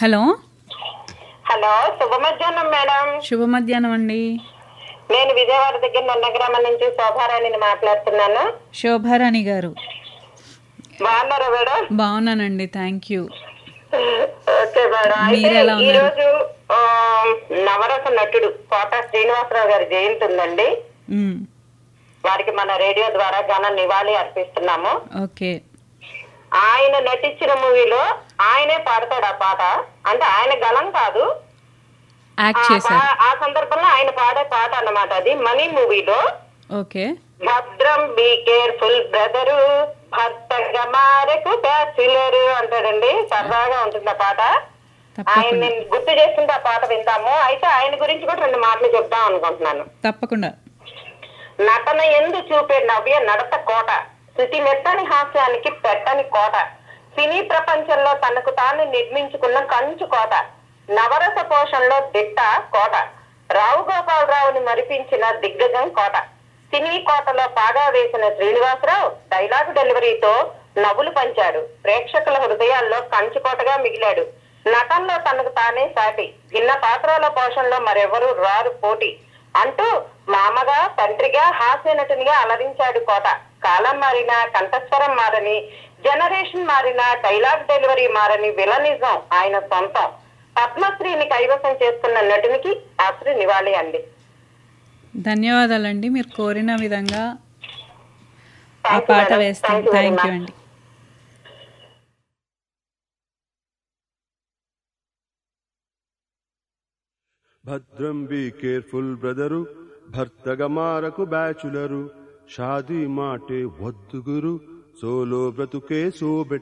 Hello hello శుభ మధ్యాహ్నం madam శుభ మధ్యాహ్నం అండి నేను విజయవాడ దగ్గర నన్నగ్రామం నుంచి శోభారాణిని మాట్లాడుతున్నాను శోభారాణి గారు బాగున్నారా మేడం బాగున్నానండి థ్యాంక్ యూ ఓకే మేడం అయితే మీరు ఎలా ఈ ఉన్నారు? రోజు ఆ, నవరస నటుడు కోట శ్రీనివాసరావు గారి జయంతి ఉందండి మ్, వారికి మన రేడియో ద్వారా ఘన నివాళి అర్పిస్తున్నాము ఓకే ఆయన నటించిన మూవీలో ఆయనే పాడతాడు ఆ పాట అంటే ఆయన గలం కాదు యాక్ట్ ఆ చేశారు పా- ఆ సందర్భంలో ఆయన పాడే పాట అన్నమాట అది మనీ మూవీలో ఓకే భద్రం బీ కేర్ఫుల్ బ్రదరు భర్తగా మారకు బ్యాచులర్ అంటాడండి సరదాగా ఉంటుంది ఆ పాట ఆయన తప్పకుండా గుర్తు చేసుకుంటే ఆ పాట వింటాము అయితే ఆయన గురించి కూడా రెండు మాటలు చెప్దాం అనుకుంటున్నాను తప్పకుండా నటన ఎందు చూపే నవ్య నడత కోట శృతి మెత్తని హాస్యానికి పెట్టని కోట సినీ ప్రపంచంలో తనకు తాను నిర్మించుకున్న కంచు కోట నవరస పోషణలో దిట్ట కోట రావు గోపాలరావుని మరిపించిన దిగ్గజం కోట సినీ కోటలో పాగా వేసిన శ్రీనివాసరావు డైలాగ్ డెలివరీతో నవ్వులు పంచాడు ప్రేక్షకుల హృదయాల్లో కంచుకోటగా మిగిలాడు నటనలో తనకు తానే సాటి భిన్న పాత్రల పోషణలో మరెవరూ రారు పోటీ అంటూ మామగా తండ్రిగా హాస్య నటునిగా అలరించాడు కోట కాలం మారినా కంఠస్వరం మారని జనరేషన్ మారినా డైలాగ్ డెలివరీ మారని విలనిజం ఆయన సొంతం పద్మశ్రీని కైవసం చేసుకున్న నటునికి అసలు నివాళి అండి ధన్యవాదాలండి మీరు కోరిన విధంగా ఆ Thank you, పాట madam. వేస్తాం Thank you very thank you much. అండి భద్రం బీ కేర్ఫుల్ బ్రదరు భర్తగా మారకు బ్యాచులరు షాదీ మాటే వద్దు గురు సోలో బ్రతుకే సోబెట్